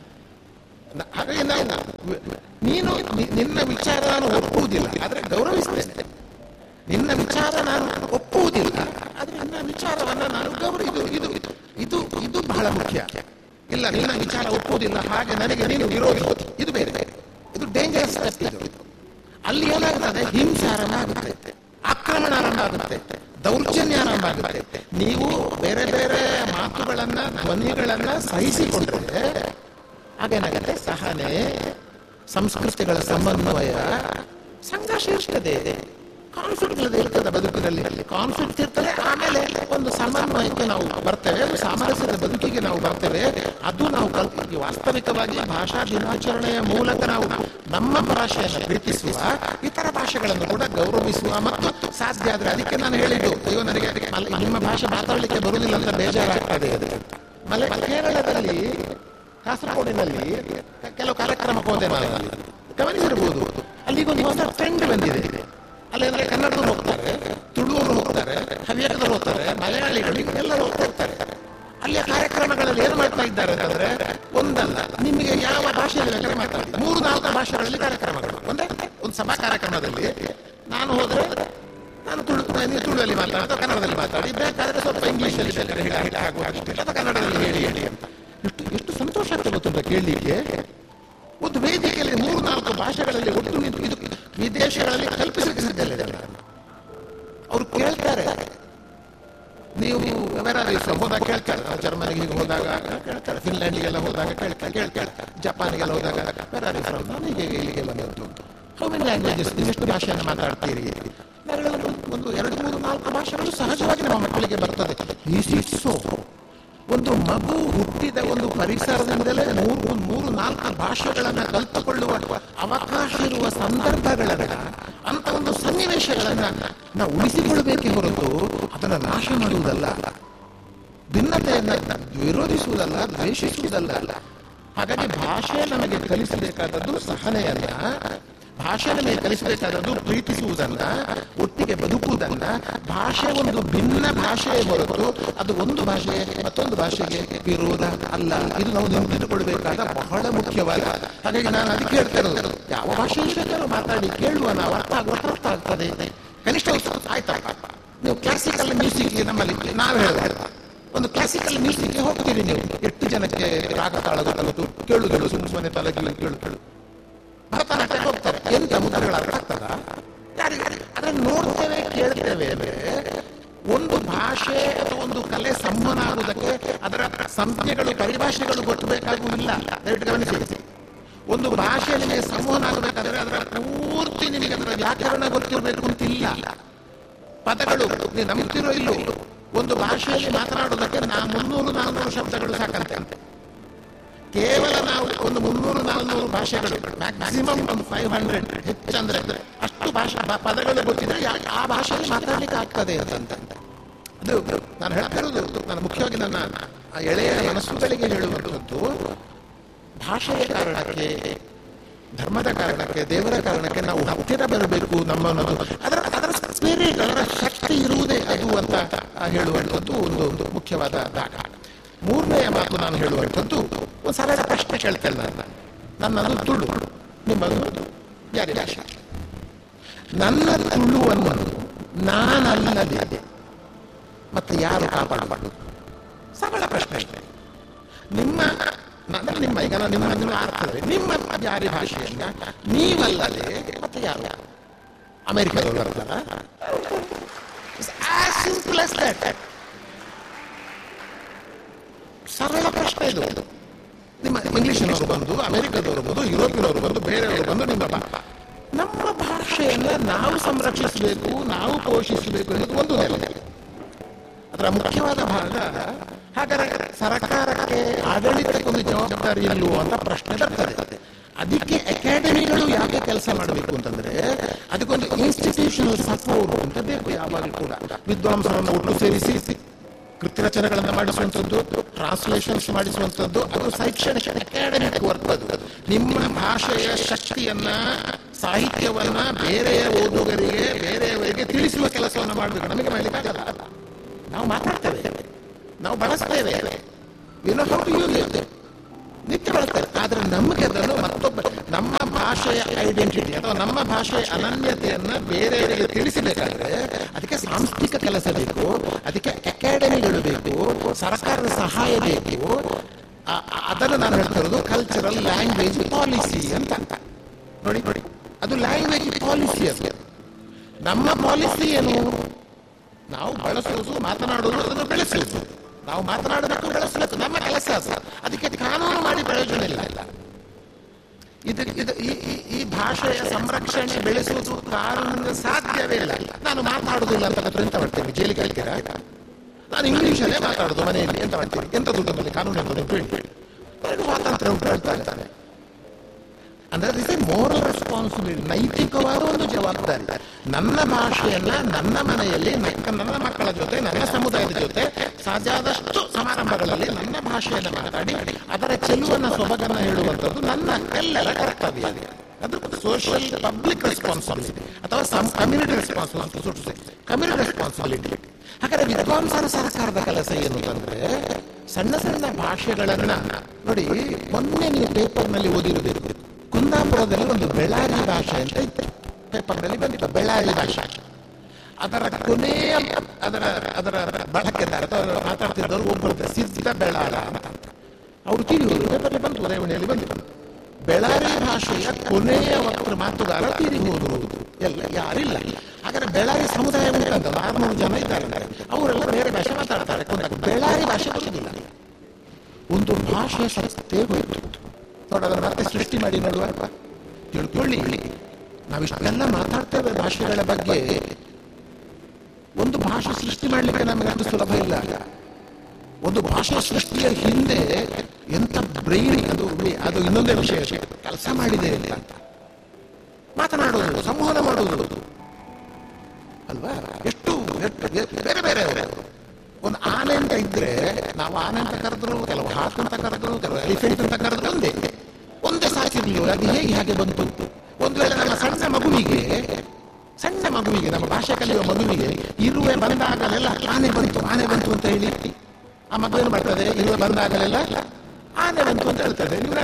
ನ- ಹಾಗಾಗಿ ನಾವು ನೀನು ನಿ- ನಿನ್ನ ವಿಚಾರ ನಾನು ಒಪ್ಪುವುದಿಲ್ಲ ಆದ್ರೆ ಗೌರವಿಸ್ತೇನೆ ನಿನ್ನ ವಿಚಾರ ನಾನು ಒಪ್ಪುವುದಿಲ್ಲ ಆದ್ರೆ ನಿನ್ನ ವಿಚಾರವನ್ನ ನಾನು ಗೌರವ ಇದು ಇದು ಇದು ಇದು ಇದು ಬಹಳ ಮುಖ್ಯ ಇಲ್ಲ ನಿನ್ನ ವಿಚಾರ ಒಪ್ಪುವುದಿಲ್ಲ ಹಾಗೆ ನನಗೆ ನೀನು ವಿರೋಧಿ ಇದು ಬೇರೆ ಇದು ಡೇಂಜರಸ್ ಸ್ಟೆಪ್ ಇದು ಅಲ್ಲಿ ಏನಾಗ್ತದೆ ಹಿಂಸೆ ಆರಂಭ ಆಗುತ್ತೆ ಆಕ್ರಮಣ ಆರಂಭ ಆಗುತ್ತೆ ದೌರ್ಜನ್ಯ ಆರಂಭ ಆಗುತ್ತೆ ನೀವು ಬೇರೆ ಬೇರೆ ಮಾತುಗಳನ್ನ ಧ್ವನಿಗಳನ್ನ ಸಹಿಸಿಕೊಂಡ್ರೆ ಹಾಗೇನಾಗುತ್ತೆ ಸಹನೆ ಸಂಸ್ಕೃತಿಗಳ ಸಮನ್ವಯ ಸಂಘರ್ಷ ಇರ್ತದೆ ಕಾನ್ಫ್ಲಿಕ್ಟ್ ಇಲ್ಲದೆ ಇರ್ತದೆ ಬದುಕಿನಲ್ಲಿ ಕಾನ್ಫ್ಲಿಕ್ಟ್ ಇರ್ತದೆ ಆಮೇಲೆ ಒಂದು ಸಮನ್ವಯಕ್ಕೆ ನಾವು ಬರ್ತೇವೆ ಒಂದು ಸಾಮರಸ್ಯದ ಬದುಕಿಗೆ ನಾವು ಬರ್ತೇವೆ ಅದು ನಾವು ಕಲ್ಪಿದ್ವಿ ವಾಸ್ತವಿಕವಾಗಿ ಭಾಷಾ ದಿನಾಚರಣೆಯ ಮೂಲಕ ನಾವು ನಮ್ಮ ಭಾಷೆಯನ್ನು ಪ್ರೀತಿಸುವ ಇತರ ಭಾಷೆಗಳನ್ನು ಕೂಡ ಗೌರವಿಸುವ ಮತ್ತು ಸಾಧ್ಯ ಆದ್ರೆ ಅದಕ್ಕೆ ನಾನು ಹೇಳಿದ್ದು ಅಯ್ಯೋ ನನಗೆ ಮಲ- ನಿಮ್ಮ ಭಾಷೆ ಮಾತಾಡಲಿಕ್ಕೆ ಬರುವುದಿಲ್ಲ ಅಂತ ಬೇಜಾರಾಗ್ತದೆ ಮಲೆ ಕೇರಳದಲ್ಲಿ ಕಾಸರಗೋಡಿನಲ್ಲಿ ಕೆಲವು ಕಾರ್ಯಕ್ರಮಕ್ಕೆ ಹೋದೆ ನಾನು ಅಲ್ಲಿ. ಗಮನಿಸಿರ್ಬೋದು ಅಲ್ಲಿಗೊಂದು ಹೊಸ ಟ್ರೆಂಡ್ ಬಂದಿದೆ ಅಲ್ಲಿ ಅಂದ್ರೆ ಕನ್ನಡದವ್ರು ಹೋಗ್ತಾರೆ ತುಳುವರು ಹೋಗ್ತಾರೆ ಹವ್ಯಕದವ್ರು ಹೋಗ್ತಾರೆ ಮಲಯಾಳಿಗಳು ಎಲ್ಲರೂ ಹೋಗ್ತಾರೆ ಅಲ್ಲಿಯ ಕಾರ್ಯಕ್ರಮಗಳಲ್ಲಿ ಏನು ಮಾಡ್ತಾ ಇದ್ದಾರೆ ಅಂತಂದ್ರೆ ಒಂದಲ್ಲ ನಿಮಗೆ ಯಾವ ಭಾಷೆಯಲ್ಲಿ ಬೇಕಾದ್ರೆ ಮಾತಾಡಿ ಮೂರು ನಾಲ್ಕು ಭಾಷೆಗಳಲ್ಲಿ ಕಾರ್ಯಕ್ರಮಗಳು ಒಂದೇ ಒಂದು ಸಭಾ ಕಾರ್ಯಕ್ರಮದಲ್ಲಿ ನಾನು ಹೋದ್ರೆ ನಾನು ತುಳು ನೀವು ತುಳುವಲ್ಲಿ ಮಾತಾಡಿ ಅಥವಾ ಕನ್ನಡದಲ್ಲಿ ಮಾತಾಡಿ ಬೇಕಾದ್ರೆ ಸ್ವಲ್ಪ ಇಂಗ್ಲಿಷಲ್ಲಿ ಬೇಕಾದ್ರೆ ಹೇಳಿ ಹಿಡ ಆಗುವ ಅಷ್ಟೇ ಅಥವಾ ಕನ್ನಡದಲ್ಲಿ ಹೇಳಿ ಹೇಳಿ ಅಂತ ಎಷ್ಟು ಎಷ್ಟು ಸಂತೋಷ ಆಗ್ತದೆ ಗೊತ್ತುಂಟ ಕೇಳಲಿಕ್ಕೆ ಒಂದು ವೇದಿಕೆಯಲ್ಲಿ ಮೂರು ನಾಲ್ಕು ಭಾಷೆಗಳಲ್ಲಿ ಒಟ್ಟು ನಿಂತು ಇದು ವಿದೇಶಗಳಲ್ಲಿ ಕಲ್ಪಿಸಲಿಕ್ಕೆ ಸಾಧ್ಯ ಇಲ್ಲ ಇದನ್ನ. ಅವ್ರು ಕೇಳ್ತಾರೆ ನೀವು ವೆರಾರೀಸ್ ಹೋದಾಗ ಕೇಳ್ತಾರೆ ನಾವು ಜರ್ಮನಿಗೆ ಹೀಗೆ ಹೋದಾಗ ಕೇಳ್ತಾರೆ ಫಿನ್ಲ್ಯಾಂಡಿಗೆಲ್ಲ ಹೋದಾಗ ಕೇಳ್ತಾರೆ ಕೇಳ್ತಾರೆ ಜಪಾನಿಗೆಲ್ಲ ಹೋದಾಗ ವೆರಾರೀಸ್ ನಾನು ಹೀಗೆ ಇಲ್ಲಿಗೆಲ್ಲ ಬಂತು ಹೌ ಮೆನಿ ಲ್ಯಾಂಗ್ವೇಜಸ್ ಎಷ್ಟು ಭಾಷೆಯನ್ನು ಮಾತಾಡ್ತೀರಿ ನಾನು ಹೇಳೋದು ಒಂದು ಎರಡು ಮೂರು ನಾಲ್ಕು ಭಾಷೆಗಳು ಸಹಜವಾಗಿ ನಮ್ಮ ಮಕ್ಕಳಿಗೆ ಬರ್ತದೆ ಈಸ್ ಇಟ್ ಸೋ ಒಂದು ಮಗು ಹುಟ್ಟಿದ ಒಂದು ಪರಿಸರದಿಂದಲೇ ಮೂರು ಮೂರು ನಾಲ್ಕು ಭಾಷೆಗಳನ್ನ ಕಲ್ತುಕೊಳ್ಳುವ ಅವಕಾಶ ಇರುವ ಸಂದರ್ಭಗಳನ್ನ ಅಂತ ಒಂದು ಸನ್ನಿವೇಶಗಳನ್ನ ನಾವು ಉಳಿಸಿಕೊಳ್ಳಬೇಕೇ ಹೊರತು ಅದನ್ನ ನಾಶ ಮಾಡುವುದಲ್ಲ ಭಿನ್ನತೆಯನ್ನ ವಿರೋಧಿಸುವುದಲ್ಲ ದ್ವೇಷಿಸುವುದಲ್ಲ ಹಾಗಾಗಿ ಭಾಷೆ ನಮಗೆ ಕಲಿಸಬೇಕಾದದ್ದು ಸಹನೆಯನ್ನ ಭಾಷೆ ನಮಗೆ ಕಲಿಸಬೇಕಾದದ್ದು ಪ್ರೀತಿಸುವುದನ್ನ ಒಟ್ಟಿಗೆ ಬದುಕುವುದನ್ನ ಭಾಷೆ ಒಂದು ಭಿನ್ನ ಭಾಷೆಯೇ ಹೊರತು ಅದು ಒಂದು ಭಾಷೆ ಮತ್ತೊಂದು ಭಾಷೆಗೆ ವಿರೋಧ ಅಲ್ಲ ಇದು ನಾವು ನೆನಪಿಟ್ಟುಕೊಳ್ಬೇಕಾದ ಬಹಳ ಮುಖ್ಯವಾದ ಹಾಗಾಗಿ ನಾನು ಅದಕ್ಕೆ ಹೇಳ್ತಾ ಇರೋದು ಯಾವ ಭಾಷೆ ಬೇಕಾದ್ರೂ ಮಾತಾಡಿ ಕೇಳುವ ನಾವು ಅರ್ಥ ಆಗುವ ಅರ್ಥ ಆಗ್ತದೆ ಕನಿಷ್ಠ ಒಂದು ಆಯ್ತಾ ನೀವು ಕ್ಲಾಸಿಕಲ್ ಮ್ಯೂಸಿಕ್ ನಮ್ಮಲ್ಲಿ ನಾವು ಹೇಳೋದು ಒಂದು ಕ್ಲಾಸಿಕಲ್ ಮ್ಯೂಸಿಕ್ಗೆ ಹೋಗ್ತೀರಿ ನೀವು ಎಷ್ಟು ಜನಕ್ಕೆ ರಾಗ ತಾಳ ಗೊತ್ತಾಗುತ್ತು ಕೇಳುಗಳು ಸುಮ್ಮನೆ ಸುಮ್ಮನೆ ತಲೆಗಿಲ್ಲ ಕೇಳು ಕೇಳು ಭರತನಾಟ್ಯಕ್ಕೆ ಹೋಗ್ತಾರೆ ಎಂತ ಮುದ್ರೆಗಳ ಅರ್ಥ ಆಗ್ತದ ಯಾರಿಗೆ ಅದನ್ನು ನೋಡ್ತೇವೆ ಕೇಳ್ತೇವೆ ಅಂದ್ರೆ ಒಂದು ಭಾಷೆ ಅಥವಾ ಒಂದು ಕಲೆ ಸಂವಹನ ಆಗುವುದಕ್ಕೆ ಅದರ ಸಂಜ್ಞೆಗಳು ಪರಿಭಾಷೆಗಳು ಗೊತ್ತಬೇಕಾಗುವುದಿಲ್ಲ ದಯವಿಟ್ಟು ಗಮನಿಸಿ ಒಂದು ಭಾಷೆ ನಿಮಗೆ ಸಂವಹನ ಆಗಬೇಕಾದ್ರೆ ಅದರ ಪೂರ್ತಿ ನಿಮಗೆ ಅದರ ವ್ಯಾಕರಣ ಗೊತ್ತಿರಬೇಕು ಅಂತಿಲ್ಲ ಪದಗಳು ನೀವು ನಂಬ್ತಿರೋ ಇಲ್ಲೋ ಒಂದು ಭಾಷೆಯಲ್ಲಿ ಮಾತನಾಡುವುದಕ್ಕೆ ನಾ ಮುನ್ನೂರು ನಾನ್ನೂರು ಶಬ್ದಗಳು ಸಾಕಂತೆ ಕೇವಲ ನಾವು ಒಂದು ಮುನ್ನೂರು ನಾನ್ನೂರು ಭಾಷೆಗಳು ಮ್ಯಾಕ್ಸಿಮಮ್ ಒಂದು ಫೈವ್ ಹಂಡ್ರೆಡ್ ಹೆಚ್ಚಂದ್ರೆ ಅಷ್ಟು ಭಾಷಾ ಬ- ಪದಗಳು ಗೊತ್ತಿದ್ರೆ ಯಾ- ಆ ಭಾಷೆಯಲ್ಲಿ ಮಾತಾಡ್ಲಿಕ್ಕೆ ಆಗ್ತದೆ ಅಂತ ಅದು ನಾನು ಹೇಳ್ತಾ ಇರೋದು ನಾನು ಮುಖ್ಯವಾಗಿ ನನ್ನ ಆ ಎಳೆಯ ಮನಸ್ಸುಗಳಿಗೆ ಹೇಳುವಂಥದ್ದು ಭಾಷೆಯ ಕಾರಣಕ್ಕೆ ಧರ್ಮದ ಕಾರಣಕ್ಕೆ ದೇವರ ಕಾರಣಕ್ಕೆ ನಾವು ಹತ್ತಿರ ಬರಬೇಕು ನಮ್ಮನ್ನದು ಅದರ ಅದರ ಸ್ಪಿರಿಟ್ ಅದರ ಶಕ್ತಿ ಇರುವುದೇ ಅದು ಅಂತ ಆ ಹೇಳುವಂಥದ್ದು ಒಂದು ಒಂದು ಮುಖ್ಯವಾದ ಭಾಗ ಮೂರನೆಯ ಮಾತು ನಾನು ಹೇಳುವಂಥದ್ದು ಒಂದು ಸರಳ ಪ್ರಶ್ನೆ ಕೇಳ್ತೇನೆ ನಾನು ನನ್ನದು ತುಳು ನಿಮ್ಮದು ಯಾರಿ ಭಾಷೆ ನನ್ನ ತುಳುವನ್ನು ನಾನಲ್ಲದೆ ಮತ್ತೆ ಯಾರು ಕಾಪಾಡಬಾರ್ದು ಸರಳ ಪ್ರಶ್ನೆ ನಿಮ್ಮ ನನ್ನ ನಿಮ್ಮ ಈಗ ನಾನು ನಿಮ್ಮ ನಿಮ್ಮ ಅರ್ಥವೇ ನಿಮ್ಮ ಜಾರಿ ಭಾಷೆಯನ್ನ ನೀವಲ್ಲದೆ ಮತ್ತೆ ಯಾರು ಅಮೆರಿಕದವರು ಬರ್ತಾರ ಸಿಂಪಲ್ ದಟ್ ಸರಳ ಪ್ರಶ್ನೆ ಇದು ನಿಮ್ಮ ಇಂಗ್ಲಿಷಿನವರು ಬಂದು ಅಮೆರಿಕದವರು ಬಂದು ಯುರೋಪಿನವರು ಬಂದು ಬೇರೆಯವರು ಬಂದು ನಿಮ್ಮ ಬಾ- ನಮ್ಮ ಭಾಷೆಯನ್ನ ನಾವು ಸಂರಕ್ಷಿಸಬೇಕು ನಾವು ಪೋಷಿಸಬೇಕು ಅನ್ನೋದು ಒಂದು ನೆಲೆ ಅದರ ಮುಖ್ಯವಾದ ಭಾಗ ಹಾಗಾದ್ರೆ ಸರ್ಕಾರಕ್ಕೆ ಆಡಳಿತಕ್ಕೊಂದು ಜವಾಬ್ದಾರಿ ಇಲ್ಲವೋ ಅಂತ ಪ್ರಶ್ನೆ ಬರ್ತದೆ ಅದಕ್ಕೆ ಅಕಾಡೆಮಿಗಳು ಯಾಕೆ ಕೆಲಸ ಮಾಡಬೇಕು ಅಂತಂದ್ರೆ ಅದಕ್ಕೊಂದು ಇನ್ಸ್ಟಿಟ್ಯೂಷನಲ್ ಸಪೋರ್ಟ್ ಅಂತ ಬೇಕು ಯಾವಾಗಲೂ ಕೂಡ ವಿದ್ವಾಂಸರನ್ನು ಒಟ್ಟು ಸೇರಿಸಿ ಕೃತಿರಚನೆಗಳನ್ನು ಮಾಡಿಸುವಂಥದ್ದು ಟ್ರಾನ್ಸ್ಲೇಷನ್ಸ್ ಮಾಡಿಸುವಂಥದ್ದು ಅದು ಶೈಕ್ಷಣಿಕ ಅಕಾಡೆಮಿಕ್ ವರ್ಕ್ ಅದು ನಿಮ್ಮ ಭಾಷೆಯ ಶಕ್ತಿಯನ್ನ ಸಾಹಿತ್ಯವನ್ನ ಬೇರೆಯ ಓದುಗರಿಗೆ ಬೇರೆಯವರಿಗೆ ತಿಳಿಸುವ ಕೆಲಸವನ್ನು ಮಾಡಬೇಕು ನಮಗೆ ಮಾಡಲಿಕ್ಕಾಗಲ್ಲ ನಾವು ಮಾತಾಡ್ತೇವೆ ನಾವು ಬಳಸ್ತೇವೆ ಏನೋ ಹೌ ಟು ಯೂಸ್ ಇಟ್ ನಿತ್ಯ ಬಳಸ್ತೇವೆ ಆದ್ರೆ ನಮಗೆ ಅದನ್ನು ಮತ್ತೊಬ್ಬ ನಮ್ಮ ಭಾಷೆಯ ಐಡೆಂಟಿಟಿ ಅಥವಾ ನಮ್ಮ ಭಾಷೆಯ ಅನನ್ಯತೆಯನ್ನ ಬೇರೆಯವರಿಗೆ ತಿಳಿಸಬೇಕಾದ್ರೆ ಅದಕ್ಕೆ ಸಾಂಸ್ಥಿಕ ಕೆಲಸ ಬೇಕು ಅದಕ್ಕೆ ಅಕಾಡೆಮಿಗಳು ಬೇಕು ಸರ್ಕಾರದ ಸಹಾಯ ಬೇಕು ಆ- ಆ- ಅದನ್ನು ನಾನು ಹೇಳ್ತಾ ಇರೋದು ಕಲ್ಚರಲ್ ಲ್ಯಾಂಗ್ವೇಜ್ ಪಾಲಿಸಿ ಅಂತ ನೋಡಿ ನೋಡಿ ಅದು ಲ್ಯಾಂಗ್ವೇಜ್ ಪಾಲಿಸಿ ಅದು ನಮ್ಮ ಪಾಲಿಸಿ ಏನು ನಾವು ಬಳಸುವುದು ಮಾತನಾಡುವುದು ಅದನ್ನು ಬೆಳೆಸುವುದು ನಾವು ಮಾತನಾಡಬೇಕು ಬೆಳೆಸಬೇಕು ನಮ್ಮ ಕೆಲಸ ಅದು ಅದಕ್ಕೆ ಕಾನೂನು ಮಾಡಿ ಪ್ರಯೋಜನ ಇಲ್ಲ ಇಲ್ಲ ಇದು ಇದು ಈ ಈ- ಈ ಭಾಷೆಯ ಸಂರಕ್ಷಣೆ ಬೆಳೆಸುವುದು ಕಾನೂನಿನ ಸಾಧ್ಯವೇ ಇಲ್ಲ ನಾನು ಮಾತನಾಡುವುದಿಲ್ಲ ಅಂತ ಕತ್ರ ಎಂತ ಮಾಡ್ತೇನೆ ಜೈಲಿಗೆ ಹಾಕ್ತೀರಾ ನಾನು ಇಂಗ್ಲಿಷಲ್ಲೇ ಮಾತಾಡುದು ಮನೆಯಲ್ಲಿ ಎಂತ ಮಾಡ್ತೀನಿ ಎಂತ ದುಡ್ಡು ಕಾನೂನು ಎಂಬುದು ಹೇಳಿ ನನಗೆ ಸ್ವಾತಂತ್ರ್ಯ ಉಂಟು ಹೇಳ್ತಾರೆ ಅಂದ್ರೆ ದಿಸ್ ಎ ಮೋರಲ್ ರೆಸ್ಪಾನ್ಸಿಬಿಲಿಟಿ ನೈತಿಕವಾದ ಒಂದು ಜವಾಬ್ದಾರಿ ನನ್ನ ಭಾಷೆಯನ್ನ ನನ್ನ ಮನೆಯಲ್ಲಿ ನನ್ನ ನನ್ನ ಮಕ್ಕಳ ಜೊತೆ ನನ್ನ ಸಮುದಾಯದ ಜೊತೆ ಸಾಧ್ಯಾದಷ್ಟು ಸಮಾರಂಭಗಳಲ್ಲಿ ನನ್ನ ಭಾಷೆಯನ್ನು ಮಾತಾಡಿ ಅದರ ಚೆಲುವನ್ನ ಸೊಬಗನ್ನ ಹೇಳುವಂಥದ್ದು ನನ್ನ ಎಲ್ಲರ ಕರ್ತವ್ಯ ಅದು ಸೋಷಿಯಲ್ ಪಬ್ಲಿಕ್ ರೆಸ್ಪಾನ್ಸಿಬಿಲಿಟಿ ಅಥವಾ ಕಮ್ಯುನಿಟಿ ರೆಸ್ಪಾನ್ಸಿಬಿಲಿಟಿ ಕಮ್ಯುನಿಟಿ ರೆಸ್ಪಾನ್ಸಿಬಿಲಿಟಿ ಹಾಗಾದ್ರೆ ವಿದ್ವಾಂಸರ ಸರ್ಕಾರದ ಕೆಲಸ ಏನು ಅಂತಂದ್ರೆ ಸಣ್ಣ ಸಣ್ಣ ಭಾಷೆಗಳನ್ನ ನೋಡಿ ಮೊನ್ನೆ ನೀವು ಪೇಪರ್ನಲ್ಲಿ ಓದಿರಬೇಕು ಕುಂದಾಪುರದಲ್ಲಿ ಒಂದು ಬೆಳಾರಿ ಭಾಷೆ ಅಂತ ಇತ್ತು ಪೇಪರ್ನಲ್ಲಿ ಬಂದಿತ್ತು ಬೆಳಾರಿ ಭಾಷೆ ಅದರ ಕೊನೆಯ ಅದರ ಅದರ ಬಳಕೆದಾರ ಅಥವಾ ಮಾತಾಡ್ತಿದ್ದವರು ಒಬ್ಬರು ಸಿದ್ಧ ಬೆಳಾರ ಅಂತ ಅವರು ತೀರಿಹೋದ್ರು ಪೇಪರ್ನಲ್ಲಿ ಬಂತು ಉದಯವಾಣಿಯಲ್ಲಿ ಬಂದಿತ್ತು ಬೆಳಾರಿ ಭಾಷೆಯ ಕೊನೆಯ ವಕ್ರ ಮಾತುಗಾರ ತೀರಿ ಹೋದ್ರು ಎಲ್ಲ ಯಾರಿಲ್ಲ ಹಾಗಾದ್ರೆ ಬೆಳಾರಿ ಸಮುದಾಯ ಉಂಟಂತ ಆರ್ನೂರು ಜನ ಇದ್ದಾರೆ ಅವರೆಲ್ಲ ಬೇರೆ ಭಾಷೆ ಮಾತಾಡ್ತಾರೆ ಕೊಂದಾಗ ಬೆಳಾರಿ ಭಾಷೆ ಬರುವುದಿಲ್ಲ ಒಂದು ಭಾಷೆ ಸತ್ತೇ ಹೋಯ್ತು ನೋಡೋಣ ಮತ್ತೆ ಸೃಷ್ಟಿ ಮಾಡಿ ನೋಡುವ ತಿಳ್ಕೊಳ್ಳಿ ನಾವಿಷ್ಟೆಲ್ಲ ಮಾತಾಡ್ತೇವೆ ಭಾಷೆಗಳ ಬಗ್ಗೆ ಒಂದು ಭಾಷೆ ಸೃಷ್ಟಿ ಮಾಡಲಿಕ್ಕೆ ನಮಗೆ ಅಷ್ಟು ಸುಲಭ ಇಲ್ಲ ಒಂದು ಭಾಷಾ ಸೃಷ್ಟಿಯ ಹಿಂದೆ ಎಂತ ಬ್ರೈನ್ ಅದು ಅದು ಇನ್ನೊಂದೇ ವಿಷಯ ಕೆಲಸ ಮಾಡಿದೆ ಅಂತ ಮಾತನಾಡುವುದು ಸಂವಹನ ಮಾಡುವುದು ಅಲ್ವಾ ಎಷ್ಟು ಎಷ್ಟು- ಬೇರೆ ಬೇರೆ ಅವರು ಒಂದು ಆನೆ ಅಂತ ಇದ್ರೆ ನಾವು ಆನೆ ಅಂತ ಕರೆದ್ರು ಕೆಲವು ಹಾಕು ಅಂತ ಕರೆದ್ರು ಕೆಲವು ಎಲಿಫೆಂಟ್ ಅಂತ ಕರೆದ್ರು ಒಂದೇ ಒಂದೇ ಸಾಕಿರ್ಲಿ ಅದು ಹೇಗೆ ಹಾಗೆ ಬಂತು ಒಂದು ವೇಳೆ ನಮ್ಮ ಸಣ್ಣ ಮಗುವಿಗೆ ಸಣ್ಣ ಮಗುವಿಗೆ ನಮ್ಮ ಭಾಷೆ ಕಲಿಯುವ ಮಗುವಿಗೆ ಇರುವೆ ಬಂದಾಗಲೆಲ್ಲ ಆನೆ ಬಂತು ಆನೆ ಬಂತು ಅಂತ ಹೇಳಿ ಆ ಮಗು ಏನು ಮಾಡ್ತದೆ ಇರುವೆ ಬಂದಾಗಲೆಲ್ಲ ಆನೆ ಬಂತು ಅಂತ ಹೇಳ್ತದೆ ಇವ್ರ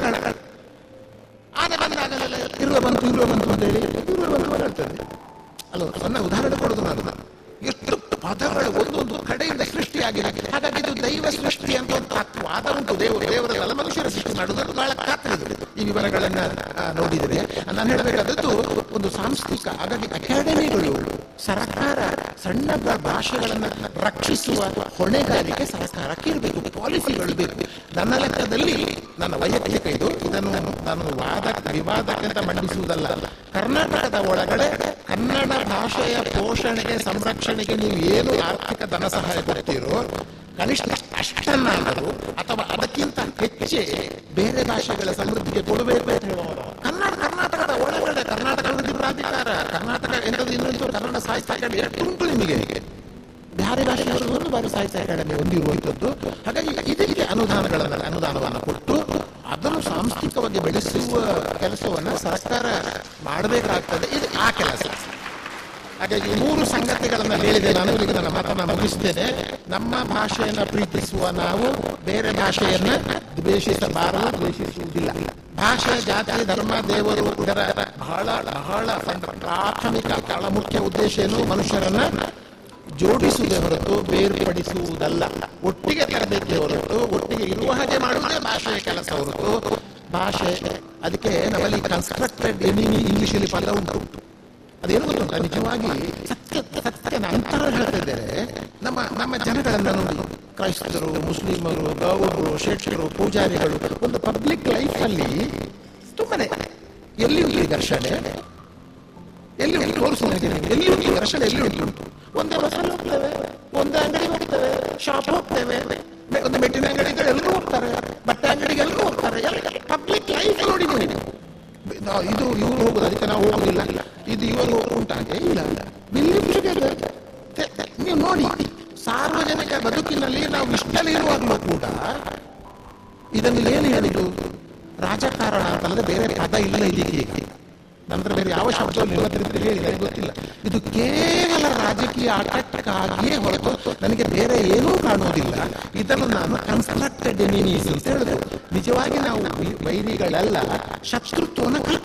ಆನೆ ಬಂದಾಗಲೆಲ್ಲ ಇರುವೆ ಬಂತು ಇರುವೆ ಬಂತು ಅಂತ ಹೇಳಿ ಇರುವೆ ಬಂತು ಅಂತ ಹೇಳ್ತದೆ ಅಲ್ಲ ಸಣ್ಣ ಉದಾಹರಣೆ ಕೊಡುದು ನಾನು ಎಷ್ಟು ಪದಗಳು ಒಂದೊಂದು ಕಡೆಯಿಂದ ಸೃಷ್ಟಿಯಾಗಿದೆ ಹಾಗಾಗಿ ಇದು ದೈವ ಸೃಷ್ಟಿ ಅಂತ ಒಂದು ತತ್ವ. ವಾದ ಉಂಟು ದೇವರು ದೇವರಲ್ಲ ಮನುಷ್ಯರ ಸೃಷ್ಟಿ ಮಾಡುವುದು ಬಹಳ ಖಾತ್ರಿ ಇದೆ. ಈ ವಿವರಗಳನ್ನ ಆ, ನೋಡಿದರೆ ನಾನು ಹೇಳಬೇಕಾದದ್ದು ಒಂದು ಸಾಂಸ್ಥಿಕ ಹಾಗಾಗಿ ಅಕಾಡೆಮಿಗಳು ಸರ್ಕಾರ ಸಣ್ಣ ಬ- ಭಾಷೆಗಳನ್ನ ರಕ್ಷಿಸುವ ಹೊಣೆಗಾರಿಕೆ ಸರ್ಕಾರಕ್ಕೆ ಇರಬೇಕು ಪಾಲಿಸಿಗಳು ಬೇಕು ನನ್ನ ಲೆಕ್ಕದಲ್ಲಿ ನನ್ನ ವೈಯಕ್ತಿಕ ಇದು ಇದನ್ನು ನಾನು ವಾದ ವಿವಾದಕ್ಕೆ ಅಂತ ಮಂಡಿಸುವುದಲ್ಲ ಕರ್ನಾಟಕದ ಒಳಗಡೆ ಕನ್ನಡ ಭಾಷೆಯ ಪೋಷಣೆಗೆ ಸಂರಕ್ಷಣೆಗೆ ನೀವು ಏನು ಆರ್ಥಿಕ ಧನ ಸಹಾಯ ಕೊಡ್ತೀರೋ ಕನಿಷ್ಠ ಅಷ್ಟನ್ನಾದರೂ ಅಥವಾ ಅದಕ್ಕಿಂತ ಹೆಚ್ಚೇ ಬೇರೆ ಭಾಷೆಗಳ ಸಮೃದ್ಧಿಗೆ ಕೊಡಬೇಕು ಅಂತ ಹೇಳುವ ಕನ್ನಡ ಕರ್ನಾಟಕದ ಒಳಗಡೆ ಕರ್ನಾಟಕ ಅಭಿವೃದ್ಧಿ ಪ್ರಾಧಿಕಾರ ಕರ್ನಾಟಕ ಎಂಥದ್ದು ಇನ್ನೊಂದು ಕನ್ನಡ ಸಾಹಿತ್ಯ ಅಕಾಡೆಮಿ ಎಷ್ಟು ಉಂಟು ನಿಮಗೆ ಬೇರೆ ಭಾಷೆಯವರು ಒಂದು ಬಾರಿ ಸಾಹಿತ್ಯ ಅಕಾಡೆಮಿ ಹೊಂದಿರುವಂಥದ್ದು ಹಾಗಾಗಿ ಇದಕ್ಕೆ ಅನುದಾನಗಳನ್ನು ಅನುದಾನವನ್ನು ಕೊಟ್ಟು ಅದನ್ನು ಸಾಂಸ್ಥಿಕವಾಗಿ ಬೆಳೆಸುವ ಕೆಲಸವನ್ನು ಸರ್ಕಾರ ಮಾಡಬೇಕಾಗ್ತದೆ ಇದು ಆ ಕೆಲಸ ಹಾಗಾಗಿ ಮೂರು ಸಂಗತಿಗಳನ್ನು ಹೇಳಿದೆ ನಾನು ಈಗ ನನ್ನ ಮಾತನ್ನ ಮುಗಿಸ್ತೇನೆ ನಮ್ಮ ಭಾಷೆಯನ್ನ ಪ್ರೀತಿಸುವ ನಾವು ಬೇರೆ ಭಾಷೆಯನ್ನ ದ್ವೇಷಿಸಬಾರದು ದ್ವೇಷಿಸುವುದಿಲ್ಲ ಭಾಷೆ ಜಾತಿ ಧರ್ಮ ದೇವರು ಇದರ ಬಹಳ ಬಹಳ ಒಂದು ಪ್ರಾಥಮಿಕ ಬಹಳ ಮುಖ್ಯ ಉದ್ದೇಶ ಏನು ಮನುಷ್ಯರನ್ನ ಜೋಡಿಸುವುದೇ ಹೊರತು ಬೇರ್ಪಡಿಸುವುದಲ್ಲ ಒಟ್ಟಿಗೆ ತರಬೇಕೇ ಹೊರತು ಒಟ್ಟಿಗೆ ಇರುವ ಹಾಗೆ ಮಾಡುವುದೇ ಭಾಷೆಯ ಕೆಲಸ ಹೊರತು ಭಾಷೆ ಅದಕ್ಕೆ ನಮ್ಮಲ್ಲಿ ಕನ್ಸ್ಟ್ರಕ್ಟೆಡ್ ಎನಿಮಿ ಇಂಗ್ಲಿಷಲ್ಲಿ ಪದ ಉಂಟು ಅದೇನು ಗೊತ್ತುಂಟ ನಿಜವಾಗಿ ಸತ್ಯ ಸತ್ಯ ನಂತರ ಹೇಳ್ತಾ ಇದ್ದೇನೆ ನಮ್ಮ ನಮ್ಮ ಜನಗಳನ್ನ ನೋಡಿ ಕ್ರೈಸ್ತರು ಮುಸ್ಲಿಮರು ಗೌಡರು ಶೇಷರು ಪೂಜಾರಿಗಳು ಒಂದು ಪಬ್ಲಿಕ್ ಲೈಫಲ್ಲಿ ತುಂಬಾನೇ ಎಲ್ಲಿ ಉಂಟು ಈ ಘರ್ಷಣೆ ಎಲ್ಲಿ ಉಂಟು ತೋರಿಸು ನನಗೆ ನಿಮಗೆ. ಎಲ್ಲಿ ಉಂಟು ಈ ಘರ್ಷಣೆ ಎಲ್ಲಿ ಉಂಟು ಒಂದೇ ಬಸ್ಸಲ್ಲಿ ಹೋಗ್ತೇವೆ ಒಂದೇ ಅಂಗಡಿಗೆ ಹೋಗ್ತೇವೆ ಶಾಪ್ ಹೋಗ್ತೇವೆ ಮೆ- ಒಂದು ಮೆಟ್ಟಿನ ಅಂಗಡಿಗೆ ಎಲ್ಲರೂ ಹೋಗ್ತಾರೆ ಬಟ್ಟೆ ಅಂಗಡಿಗೆ ಎಲ್ಲರೂ ಹೋಗ್ತಾರೆ ಪಬ್ಲಿಕ್ ಲೈಫ್ ನೋಡಿ ನೀವು ನಾವು ಇದು ಇವರು ಹೋಗುದು ಅದಕ್ಕೆ ನಾವು ಹೋಗುದಿಲ್ಲ ಇದು ಇವರು ಉಂಟಾಗೆ ಇಲ್ಲ ಬಿಲ್ಲಿಂಗ್ ಟುಗೆದರ್ ನೀವು ನೋಡಿ ಸಾರ್ವಜನಿಕ ಬದುಕಿನಲ್ಲಿ ನಾವು ಇಷ್ಟಲ್ಲಿ ಇರುವಾಗಲೂ ಕೂಡ ಇದನ್ನು ಏನು ಹೇಳಿದ್ದು ರಾಜಕಾರಣ ಅಂತಲ್ಲದೆ ಬೇರೆ ಪದ ಇಲ್ಲ ಇದಕ್ಕೆ ಈಗ ನಂತರ ಬೇರೆ ಯಾವ ಶಬ್ದ ನಿಮ್ಮ ಹತ್ರ ಹೇಳಿ ನನಗೆ ಗೊತ್ತಿಲ್ಲ ಇದು ಕೇವಲ ರಾಜಕೀಯ ಆಟಕ್ಕಾಗಿಯೇ ಹೊರತು ನನಗೆ ಬೇರೆ ಏನೂ ಕಾಣುವುದಿಲ್ಲ ಇದನ್ನು ನಾನು ಕನ್ಸ್ಟ್ರಕ್ಟೆಡ್ ಎನಿಮೀಸ್ ಅಂತ ಹೇಳಿದ್ರು ನಿಜವಾಗಿ ನಾವು ವೈ- ವೈರಿಗಳೆಲ್ಲ ಶತ್ರುತ್ವವನ್ನು ಕಲ್ಪಿಸಿಕೊಳ್ಳುವ